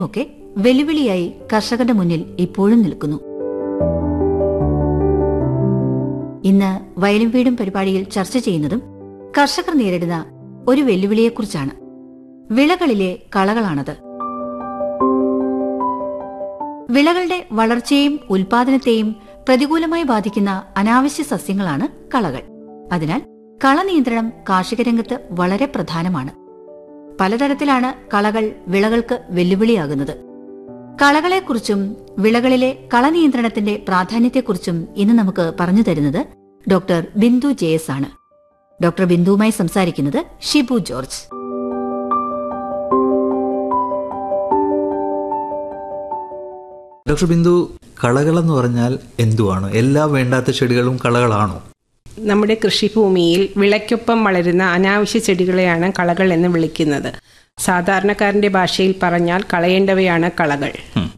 ഒക്കെ വെല്ലുവിളിയായി കർഷകന്റെ മുന്നിൽ ഇപ്പോഴും നിൽക്കുന്നു ഇന്ന് വയലും വീടും പരിപാടിയിൽ ചർച്ച ചെയ്യുന്നതും കർഷകർ നേരിടുന്ന ഒരു വെല്ലുവിളിയെക്കുറിച്ചാണ് വിളകളിലെ കളകളാണത് വിളകളുടെ വളർച്ചയെയും ഉൽപാദനത്തെയും പ്രതികൂലമായി ബാധിക്കുന്ന അനാവശ്യ സസ്യങ്ങളാണ് കളകൾ അതിനാൽ കള നിയന്ത്രണം കാർഷിക രംഗത്ത് വളരെ പ്രധാനമാണ് പലതരത്തിലാണ് കളകൾ വിളകൾക്ക് വെല്ലുവിളിയാകുന്നത് കളകളെക്കുറിച്ചും വിളകളിലെ കളനിയന്ത്രണത്തിന്റെ പ്രാധാന്യത്തെക്കുറിച്ചും ഇന്ന് നമുക്ക് പറഞ്ഞു തരുന്നത് ഡോക്ടർ ബിന്ദു ജെ എസ് ആണ് ഡോക്ടർ ബിന്ദുവുമായി സംസാരിക്കുന്നത് ഷിബു ജോർജ് ഡോക്ടർ ബിന്ദു കളകളെന്ന് പറഞ്ഞാൽ എന്തുവാണ് എല്ലാ വേണ്ടാത്ത ചെടികളും കളകളാണോ നമ്മുടെ കൃഷിഭൂമിയിൽ വിളയ്ക്കൊപ്പം വളരുന്ന അനാവശ്യ ചെടികളെയാണ് കളകൾ എന്ന് വിളിക്കുന്നത് സാധാരണക്കാരന്റെ ഭാഷയിൽ പറഞ്ഞാൽ കളയേണ്ടവയാണ് കളകൾ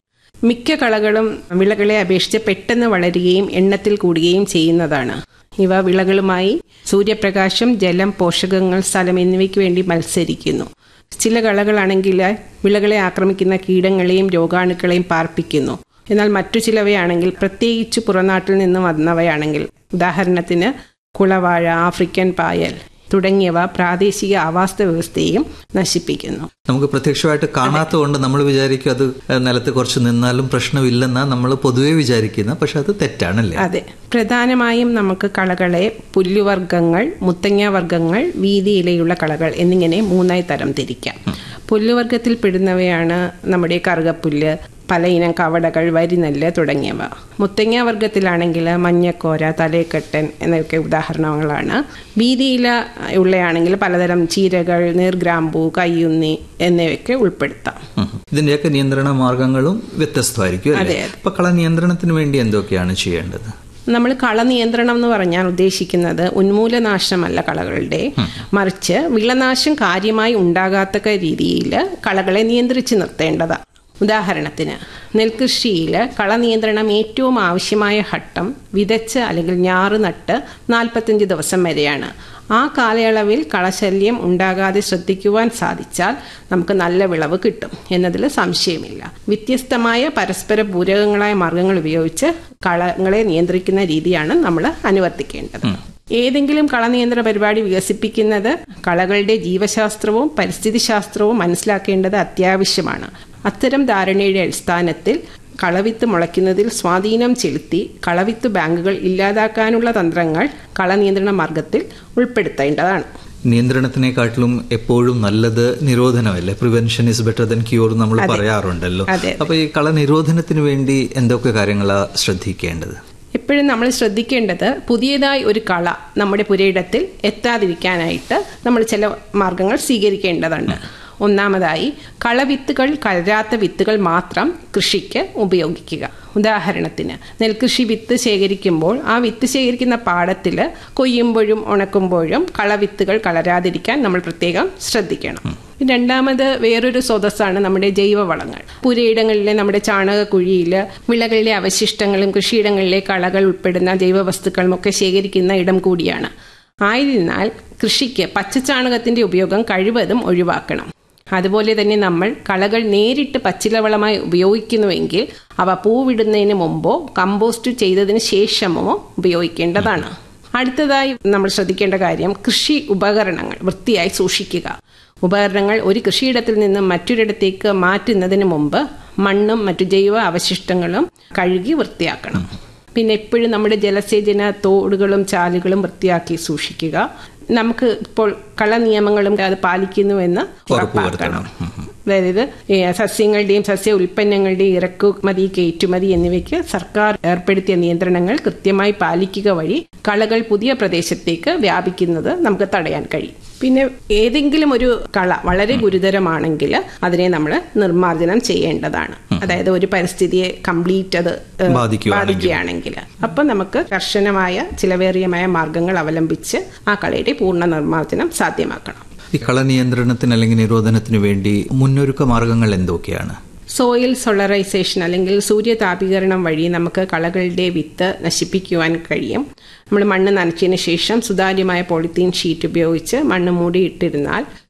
മിക്ക കളകളും വിളകളെ അപേക്ഷിച്ച് പെട്ടെന്ന് വളരുകയും എണ്ണത്തിൽ കൂടുകയും ചെയ്യുന്നതാണ് ഇവ വിളകളുമായി സൂര്യപ്രകാശം ജലം പോഷകങ്ങൾ സ്ഥലം എന്നിവയ്ക്ക് വേണ്ടി മത്സരിക്കുന്നു ചില കളകളാണെങ്കിൽ വിളകളെ ആക്രമിക്കുന്ന കീടങ്ങളെയും രോഗാണുക്കളെയും പാർപ്പിക്കുന്നു എന്നാൽ മറ്റു ചിലവയാണെങ്കിൽ പ്രത്യേകിച്ച് പുറനാട്ടിൽ നിന്ന് വന്നവയാണെങ്കിൽ ഉദാഹരണത്തിന് കുളവാഴ ആഫ്രിക്കൻ പായൽ തുടങ്ങിയവ പ്രാദേശിക ആവാസ വ്യവസ്ഥയെയും നശിപ്പിക്കുന്നു നമുക്ക് പ്രത്യക്ഷമായിട്ട് കാണാത്തതുകൊണ്ട് നമ്മൾ വിചാരിക്കും അത് നിലത്ത് കുറച്ച് നിന്നാലും പ്രശ്നമില്ലെന്നാ നമ്മൾ പൊതുവെ വിചാരിക്കുന്ന പക്ഷെ അത് തെറ്റാണല്ലേ അതെ പ്രധാനമായും നമുക്ക് കളകളെ പുല്ലുവർഗ്ഗങ്ങൾ മുത്തങ്ങ വർഗ്ഗങ്ങൾ വീതിയിലെയുള്ള കളകൾ എന്നിങ്ങനെ മൂന്നായി തരം തിരിക്കാം പുല്ലുവർഗ്ഗത്തിൽ പെടുന്നവയാണ് നമ്മുടെ കറുകപ്പുല്ല് പലയിനം കവടകൾ വരിനെല്ല് തുടങ്ങിയവ മുത്തങ്ങ വർഗ്ഗത്തിലാണെങ്കിൽ മഞ്ഞക്കോര തലേക്കെട്ടൻ എന്നൊക്കെ ഉദാഹരണങ്ങളാണ് വീതിയില ഉള്ളയാണെങ്കിൽ പലതരം ചീരകൾ നീർഗ്രാമ്പു കയ്യുന്നി എന്നിവയൊക്കെ ഉൾപ്പെടുത്താം ഉം. ഇതിന്റെയൊക്കെ നിയന്ത്രണ മാർഗങ്ങളും വ്യത്യസ്തമായിരിക്കും അല്ലേ അതെ, അപ്പൊ കള നിയന്ത്രണത്തിന് വേണ്ടി എന്തൊക്കെയാണ് ചെയ്യേണ്ടത് നമ്മൾ കള നിയന്ത്രണം എന്ന് പറഞ്ഞാൽ ഉദ്ദേശിക്കുന്നത് ഉന്മൂലനാശമല്ല കളകളുടെ മറിച്ച് വിളനാശം കാര്യമായി ഉണ്ടാകാത്ത രീതിയിൽ കളകളെ നിയന്ത്രിച്ച് നിർത്തേണ്ടതാണ് ഉദാഹരണത്തിന് നെൽകൃഷിയിൽ കള നിയന്ത്രണം ഏറ്റവും ആവശ്യമായ ഘട്ടം വിതച്ച് അല്ലെങ്കിൽ ഞാറ് നട്ട് നാൽപ്പത്തഞ്ച് ദിവസം വരെയാണ് ആ കാലയളവിൽ കളശല്യം ഉണ്ടാകാതെ ശ്രദ്ധിക്കുവാൻ സാധിച്ചാൽ നമുക്ക് നല്ല വിളവ് കിട്ടും എന്നതിൽ സംശയമില്ല വ്യത്യസ്തമായ പരസ്പര പൂരകങ്ങളായ മാർഗങ്ങൾ ഉപയോഗിച്ച് കളങ്ങളെ നിയന്ത്രിക്കുന്ന രീതിയാണ് നമ്മൾ അനുവർത്തിക്കേണ്ടത് ഏതെങ്കിലും കളനിയന്ത്രണ പരിപാടി വികസിപ്പിക്കുന്നത് കളകളുടെ ജീവശാസ്ത്രവും പരിസ്ഥിതി ശാസ്ത്രവും മനസ്സിലാക്കേണ്ടത് അത്യാവശ്യമാണ് അത്തരം ധാരണയുടെ അടിസ്ഥാനത്തിൽ കളവിത്ത് മുളയ്ക്കുന്നതിൽ സ്വാധീനം ചെലുത്തി കളവിത്ത് ബാങ്കുകൾ ഇല്ലാതാക്കാനുള്ള തന്ത്രങ്ങൾ കളനിയന്ത്രണ മാർഗത്തിൽ ഉൾപ്പെടുത്തേണ്ടതാണ് നിയന്ത്രണത്തിനെക്കാട്ടിലും എപ്പോഴും നല്ലത് നിരോധനമല്ലേ prevention is better than cure നമ്മൾ പറയാറുണ്ടല്ലോ അതെ, അതെ. അപ്പൊ ഈ കള നിരോധനത്തിന് വേണ്ടി എന്തൊക്കെ കാര്യങ്ങളാ ശ്രദ്ധിക്കേണ്ടത് എപ്പോഴും നമ്മൾ ശ്രദ്ധിക്കേണ്ടത് പുതിയതായി ഒരു കള നമ്മുടെ പുരയിടത്തിൽ എത്താതിരിക്കാനായിട്ട് നമ്മൾ ചില മാർഗങ്ങൾ സ്വീകരിക്കേണ്ടതുണ്ട് ഒന്നാമതായി കളവിത്തുകൾ കലരാത്ത വിത്തുകൾ മാത്രം കൃഷിക്ക് ഉപയോഗിക്കുക ഉദാഹരണത്തിന് നെൽകൃഷി വിത്ത് ശേഖരിക്കുമ്പോൾ ആ വിത്ത് ശേഖരിക്കുന്ന പാടത്തിൽ കൊയ്യുമ്പോഴും ഉണക്കുമ്പോഴും കളവിത്തുകൾ കളരാതിരിക്കാൻ നമ്മൾ പ്രത്യേകം ശ്രദ്ധിക്കണം രണ്ടാമത് വേറൊരു സ്രോതസ്സാണ് നമ്മുടെ ജൈവവളങ്ങൾ പുരയിടങ്ങളിലെ നമ്മുടെ ചാണകക്കുഴിയിൽ വിളകളിലെ അവശിഷ്ടങ്ങളും കൃഷിയിടങ്ങളിലെ കളകൾ ഉൾപ്പെടുന്ന ജൈവവസ്തുക്കളും ഒക്കെ ശേഖരിക്കുന്ന ഇടം കൂടിയാണ് ആയതിനാൽ കൃഷിക്ക് പച്ചച്ചാണകത്തിന്റെ ഉപയോഗം കഴിവതും ഒഴിവാക്കണം അതുപോലെ തന്നെ നമ്മൾ കളകൾ നേരിട്ട് പച്ചിലവളമായി ഉപയോഗിക്കുന്നുവെങ്കിൽ അവ പൂവിടുന്നതിന് മുമ്പോ കമ്പോസ്റ്റ് ചെയ്തതിന് ശേഷമോ ഉപയോഗിക്കേണ്ടതാണ് അടുത്തതായി നമ്മൾ ശ്രദ്ധിക്കേണ്ട കാര്യം കൃഷി ഉപകരണങ്ങൾ വൃത്തിയായി സൂക്ഷിക്കുക ഉപകരണങ്ങൾ ഒരു കൃഷിയിടത്തിൽ നിന്നും മറ്റൊരിടത്തേക്ക് മാറ്റുന്നതിന് മുമ്പ് മണ്ണും മറ്റു ജൈവ അവശിഷ്ടങ്ങളും കഴുകി വൃത്തിയാക്കണം പിന്നെ എപ്പോഴും നമ്മുടെ ജലസേചന തോടുകളും ചാലുകളും വൃത്തിയാക്കി സൂക്ഷിക്കുക നമുക്ക് ഇപ്പോൾ കള നിയമങ്ങളും അത് പാലിക്കുന്നുവെന്ന് ഉറപ്പാക്കണം അതായത് ഈ സസ്യങ്ങളുടെയും സസ്യ ഉൽപ്പന്നങ്ങളുടെയും ഇറക്കുമതി കയറ്റുമതി എന്നിവയ്ക്ക് സർക്കാർ ഏർപ്പെടുത്തിയ നിയന്ത്രണങ്ങൾ കൃത്യമായി പാലിക്കുക വഴി കളകൾ പുതിയ പ്രദേശത്തേക്ക് വ്യാപിക്കുന്നത് നമുക്ക് തടയാൻ കഴിയും പിന്നെ ഏതെങ്കിലും ഒരു കള വളരെ ഗുരുതരമാണെങ്കിൽ അതിനെ നമ്മൾ നിർമ്മാർജ്ജനം ചെയ്യേണ്ടതാണ് അതായത് ഒരു പരിസ്ഥിതിയെ കംപ്ലീറ്റ് അത് ഏഹ്, ബാധിക്കുകയാണെങ്കിൽ. ബാധിക്കുകയാണെങ്കിൽ അപ്പം നമുക്ക് കർശനമായ ചിലവേറിയമായ മാർഗങ്ങൾ അവലംബിച്ച് ആ കളയുടെ പൂർണ്ണ നിർമ്മാർജ്ജനം സാധ്യമാക്കണം ഈ കള നിയന്ത്രണത്തിന് അല്ലെങ്കിൽ നിരോധനത്തിന് വേണ്ടി മുന്നൊരുക്ക മാർഗങ്ങൾ എന്തൊക്കെയാണ് സോയിൽ സോളറൈസേഷൻ അല്ലെങ്കിൽ സൂര്യതാപീകരണം വഴി നമുക്ക് കളകളുടെ വിത്ത് നശിപ്പിക്കുവാൻ കഴിയും നമ്മൾ മണ്ണ് നനച്ചതിന് ശേഷം സുതാര്യമായ പോളിത്തീൻ ഷീറ്റ് ഉപയോഗിച്ച് മണ്ണ് മൂടിയിട്ടിരുന്നാൽ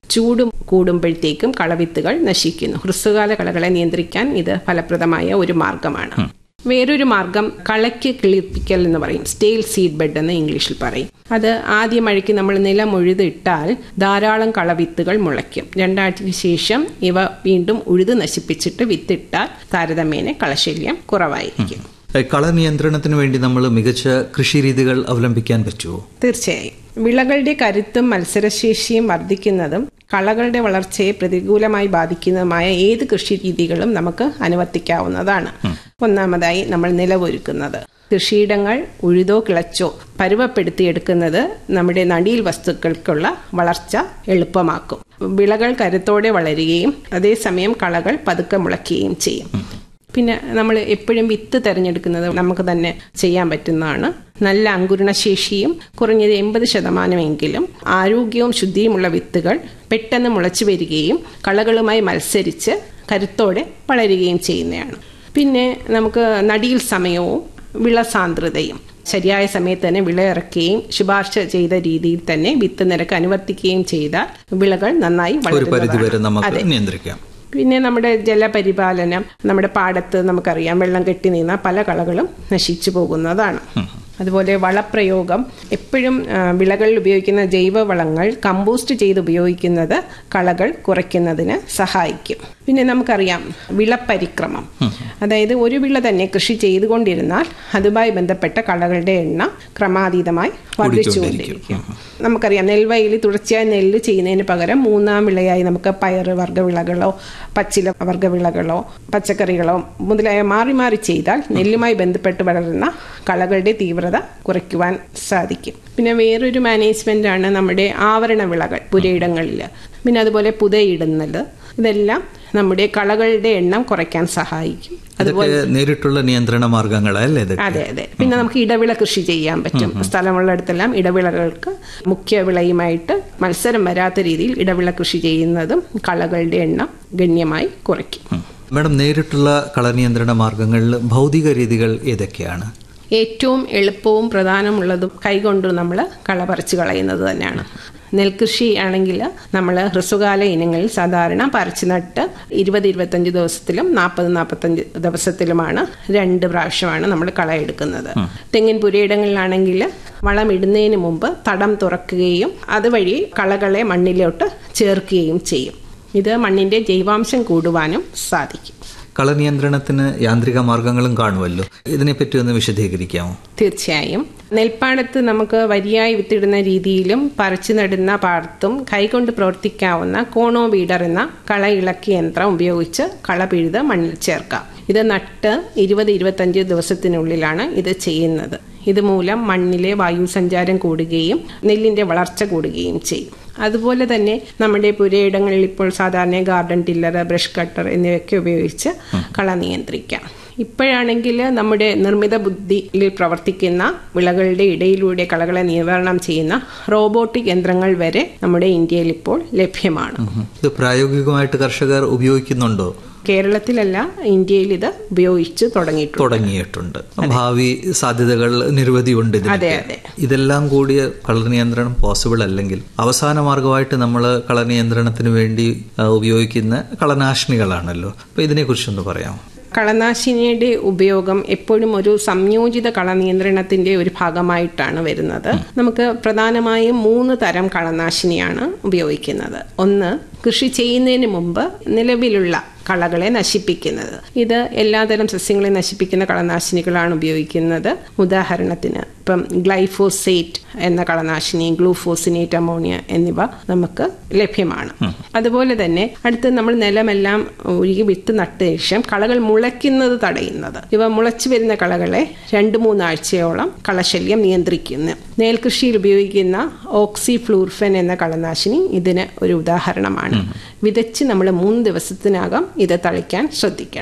ചൂടും കൂടുമ്പോഴത്തേക്കും കളവിത്തുകൾ നശിക്കുന്നു ഹ്രസ്വകാല കളകളെ നിയന്ത്രിക്കാൻ ഇത് ഫലപ്രദമായ ഒരു മാർഗമാണ് വേറൊരു മാർഗം കളയ്ക്ക് കിളിപ്പിക്കൽ എന്ന് പറയും സ്റ്റേൽ സീഡ് ബെഡ് എന്ന് ഇംഗ്ലീഷിൽ പറയും അത് ആദ്യ മഴയ്ക്ക് നമ്മൾ നിലം ഉഴുത് ഇട്ടാൽ ധാരാളം കളവിത്തുകൾ മുളയ്ക്കും രണ്ടാഴ്ചയ്ക്ക് ശേഷം ഇവ വീണ്ടും ഉഴുത് നശിപ്പിച്ചിട്ട് വിത്തിട്ടാൽ താരതമ്യേന കളശല്യം കുറവായിരിക്കും ഏഹ് കള നിയന്ത്രണത്തിന് വേണ്ടി നമ്മൾ മികച്ച കൃഷി രീതികൾ അവലംബിക്കാൻ പറ്റുമോ തീർച്ചയായും വിളകളുടെ കരുത്തും മത്സരശേഷിയും വർദ്ധിക്കുന്നതും കളകളുടെ വളർച്ചയെ പ്രതികൂലമായി ബാധിക്കുന്നതുമായ ഏത് കൃഷി രീതികളും നമുക്ക് അനുവർത്തിക്കാവുന്നതാണ് ഒന്നാമതായി നമ്മൾ നിലവൊരുക്കുന്നത് കൃഷിയിടങ്ങൾ ഉഴുതോ കിളച്ചോ പരുവപ്പെടുത്തിയെടുക്കുന്നത് നമ്മുടെ നടീൽ വസ്തുക്കൾക്കുള്ള വളർച്ച എളുപ്പമാക്കും വിളകൾ കരുത്തോടെ വളരുകയും അതേസമയം കളകൾ പതുക്കെ മുളയ്ക്കുകയും ചെയ്യും പിന്നെ നമ്മൾ എപ്പോഴും വിത്ത് തിരഞ്ഞെടുക്കുന്നത് നമുക്ക് തന്നെ ചെയ്യാൻ പറ്റുന്നതാണ് നല്ല അങ്കുരണശേഷിയും കുറഞ്ഞത് എൺപത് ശതമാനമെങ്കിലും ആരോഗ്യവും ശുദ്ധിയുമുള്ള വിത്തുകൾ പെട്ടെന്ന് മുളച്ചു വരികയും കളകളുമായി മത്സരിച്ച് കരുത്തോടെ വളരുകയും ചെയ്യുന്നതാണ് പിന്നെ നമുക്ക് നടിയിൽ സമയവും വിള സാന്ദ്രതയും ശരിയായ സമയത്ത് തന്നെ വിള ഇറക്കുകയും ശുപാർശ ചെയ്ത രീതിയിൽ തന്നെ വിത്ത് നിരക്ക് അനുവർത്തിക്കുകയും ചെയ്താൽ വിളകൾ നന്നായി ഒരു പരിധി വരെ വളരുന്നതാണ് നമുക്ക് അതെ നിയന്ത്രിക്കാം പിന്നെ നമ്മുടെ ജലപരിപാലനം നമ്മുടെ പാടത്ത് നമുക്കറിയാം വെള്ളം കെട്ടി നിന്ന പല കളകളും നശിച്ചു പോകുന്നതാണ് അതുപോലെ വളപ്രയോഗം എപ്പോഴും ആ, വിളകളിൽ ഉപയോഗിക്കുന്ന ജൈവവളങ്ങൾ കമ്പോസ്റ്റ് ചെയ്ത് ഉപയോഗിക്കുന്നത് കളകൾ കുറയ്ക്കുന്നതിന് സഹായിക്കും പിന്നെ നമുക്കറിയാം വിളപരിക്രമം അതായത് ഒരു വിള തന്നെ കൃഷി ചെയ്തുകൊണ്ടിരുന്നാൽ അതുമായി ബന്ധപ്പെട്ട കളകളുടെ എണ്ണം ക്രമാതീതമായി വർദ്ധിച്ചുകൊണ്ടിരിക്കും നമുക്കറിയാം നെൽവയലിൽ തുടർച്ചയായി നെല്ല് ചെയ്യുന്നതിന് പകരം മൂന്നാം വിളയായി നമുക്ക് പയർ വർഗ്ഗവിളകളോ പച്ചില വർഗ്ഗവിളകളോ പച്ചക്കറികളോ മുതലായ മാറി മാറി ചെയ്താൽ നെല്ലുമായി ബന്ധപ്പെട്ട് വളരുന്ന കളകളുടെ തീവ്രത കുറയ്ക്കുവാൻ സാധിക്കും പിന്നെ വേറൊരു മാനേജ്മെന്റ് ആണ് നമ്മുടെ ആവരണ വിളകൾ പുരയിടങ്ങളിൽ പിന്നെ അതുപോലെ പുതയിടുന്നത് ഇതെല്ലാം നമ്മുടെ കളകളുടെ എണ്ണം കുറയ്ക്കാൻ സഹായിക്കും ഇതൊക്കെ നേരിട്ടുള്ള നിയന്ത്രണ മാർഗങ്ങളല്ലേ ഇതൊക്കെ അതെ അതെ പിന്നെ നമുക്ക് ഇടവിള കൃഷി ചെയ്യാൻ പറ്റും സ്ഥലമുള്ളിടത്തെല്ലാം ഇടവിളകൾക്ക് മുഖ്യ വിളയുമായിട്ട് മത്സരം വരാത്ത രീതിയിൽ ഇടവിള കൃഷി ചെയ്യുന്നതും കളകളുടെ എണ്ണം ഗണ്യമായി കുറയ്ക്കും മാഡം നേരിട്ടുള്ള കള നിയന്ത്രണ മാർഗങ്ങളിൽ ഭൗതിക രീതികൾ ഏതൊക്കെയാണ് ഏറ്റവും എളുപ്പവും പ്രധാനമുള്ളതും കൈകൊണ്ട് നമ്മൾ കള പറിച്ചു കളയുന്നത് തന്നെയാണ് നെൽകൃഷി ആണെങ്കിൽ നമ്മൾ ഹ്രസ്വകാല ഇനങ്ങളിൽ സാധാരണ പറിച്ചു നട്ട് ഇരുപത് ഇരുപത്തഞ്ച് ദിവസത്തിലും നാൽപ്പത് നാൽപ്പത്തഞ്ച് ദിവസത്തിലുമാണ് രണ്ട് പ്രാവശ്യമാണ് നമ്മൾ കള എടുക്കുന്നത് തെങ്ങിൻ പുരയിടങ്ങളിലാണെങ്കിൽ വളം ഇടുന്നതിന് മുമ്പ് തടം തുറക്കുകയും അതുവഴി കളകളെ മണ്ണിലോട്ട് ചേർക്കുകയും ചെയ്യും ഇത് മണ്ണിന്റെ ജൈവാംശം കൂടുവാനും സാധിക്കും കള നിയന്ത്രണത്തിന് യാന്ത്രിക മാർഗങ്ങളും കാണുമല്ലോ ഇതിനെപ്പറ്റി ഒന്ന് വിശദീകരിക്കാമോ തീർച്ചയായും നെൽപ്പാടത്ത് നമുക്ക് വരിയായി വിത്തിടുന്ന രീതിയിലും പറിച്ചു നടുന്ന പാടത്തും കൈകൊണ്ട് പ്രവർത്തിക്കാവുന്ന കോണോ ബീഡർ എന്ന കള ഇളക്കി യന്ത്രം ഉപയോഗിച്ച് കള പിഴുത് മണ്ണിൽ ചേർക്കാം ഇത് നട്ട് ഇരുപത് ഇരുപത്തഞ്ച് ദിവസത്തിനുള്ളിലാണ് ഇത് ചെയ്യുന്നത് ഇതുമൂലം മണ്ണിലെ വായു സഞ്ചാരം കൂടുകയും നെല്ലിന്റെ വളർച്ച കൂടുകയും ചെയ്യും അതുപോലെ തന്നെ നമ്മുടെ പുരയിടങ്ങളിൽ ഇപ്പോൾ സാധാരണ ഗാർഡൻ ടില്ലർ ബ്രഷ് കട്ടർ എന്നിവയൊക്കെ ഉപയോഗിച്ച് കള നിയന്ത്രിക്കാം ഇപ്പോഴാണെങ്കിൽ നമ്മുടെ നിർമ്മിത ബുദ്ധിയിൽ പ്രവർത്തിക്കുന്ന വിളകളുടെ ഇടയിലൂടെ കളകളെ നിവാരണം ചെയ്യുന്ന റോബോട്ടിക് യന്ത്രങ്ങൾ വരെ നമ്മുടെ ഇന്ത്യയിൽ ഇപ്പോൾ ലഭ്യമാണ് ഇത് പ്രായോഗികമായിട്ട് കർഷകർ ഉപയോഗിക്കുന്നുണ്ടോ കേരളത്തിലല്ല ഇന്ത്യയിൽ ഇത് ഉപയോഗിച്ച് തുടങ്ങിയിട്ടുണ്ട് തുടങ്ങിയിട്ടുണ്ട് ഭാവി സാധ്യതകൾ നിരവധിയുണ്ട് അതെ, ഇതിനൊക്കെ അതെ. ഇതെല്ലാം കൂടിയ കള നിയന്ത്രണം പോസിബിൾ അല്ലെങ്കിൽ അവസാന മാർഗമായിട്ട് നമ്മൾ കള നിയന്ത്രണത്തിന് വേണ്ടി ആ, ഉപയോഗിക്കുന്ന കളനാശിനികളാണല്ലോ അപ്പൊ ഇതിനെക്കുറിച്ചൊന്ന് പറയാമോ കളനാശിനിയുടെ ഉപയോഗം എപ്പോഴും ഒരു സംയോജിത കള നിയന്ത്രണത്തിന്റെ ഒരു ഭാഗമായിട്ടാണ് വരുന്നത് നമുക്ക് പ്രധാനമായും മൂന്ന് തരം കളനാശിനിയാണ് ഉപയോഗിക്കുന്നത് ഒന്ന് കൃഷി ചെയ്യുന്നതിന് മുമ്പ് നിലവിലുള്ള കളകളെ നശിപ്പിക്കുന്നത് ഇത് എല്ലാതരം സസ്യങ്ങളെ നശിപ്പിക്കുന്ന കളനാശിനികളാണ് ഉപയോഗിക്കുന്നത് ഉദാഹരണത്തിന് ഇപ്പം ഗ്ലൈഫോസേറ്റ് എന്ന കളനാശിനി ഗ്ലൂഫോസിനേറ്റ് അമോണിയ എന്നിവ നമുക്ക് ലഭ്യമാണ് അതുപോലെ തന്നെ അടുത്ത് നമ്മൾ നിലമെല്ലാം ഒഴുകി വിത്ത് നട്ട ശേഷം കളകൾ മുളയ്ക്കുന്നത് തടയുന്നത് ഇവ മുളച്ചു വരുന്ന കളകളെ രണ്ട് മൂന്നാഴ്ചയോളം കളശല്യം നിയന്ത്രിക്കുന്നു നെൽകൃഷിയിൽ ഉപയോഗിക്കുന്ന ഓക്സി ഫ്ലൂർഫൻ എന്ന കളനാശിനി ഇതിന് ഒരു ഉദാഹരണമാണ് വിതച്ച് നമ്മൾ മൂന്ന് ദിവസത്തിനകം ഇത് തളിക്കാൻ ശ്രദ്ധിക്കണം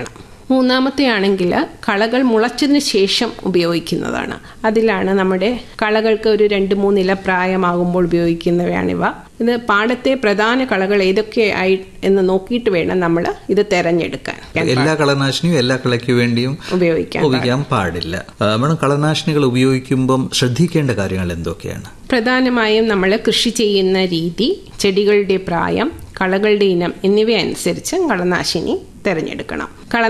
മൂന്നാമത്തെ ആണെങ്കിൽ കളകൾ മുളച്ചതിന് ശേഷം ഉപയോഗിക്കുന്നതാണ് അതിലാണ് നമ്മുടെ കളകൾക്ക് ഒരു രണ്ട് മൂന്നില പ്രായമാകുമ്പോൾ ഉപയോഗിക്കുന്നവയാണിവ ഇത് പാടത്തെ പ്രധാന കളകൾ ഏതൊക്കെയായി എന്ന് നോക്കിയിട്ട് വേണം നമ്മൾ ഇത് തെരഞ്ഞെടുക്കാൻ എല്ലാ കളനാശിനിയും എല്ലാ കളയ്ക്ക് വേണ്ടിയും ഉപയോഗിക്കാൻ ഉപയോഗിക്കാൻ പാടില്ല ആ, മേഡം കളനാശിനികൾ ഉപയോഗിക്കുമ്പം ശ്രദ്ധിക്കേണ്ട കാര്യങ്ങൾ എന്തൊക്കെയാണ് പ്രധാനമായും നമ്മൾ കൃഷി ചെയ്യുന്ന രീതി ചെടികളുടെ പ്രായം കളകളുടെ ഇനം എന്നിവ അനുസരിച്ച് കളനാശിനി തിരഞ്ഞെടുക്കണം കള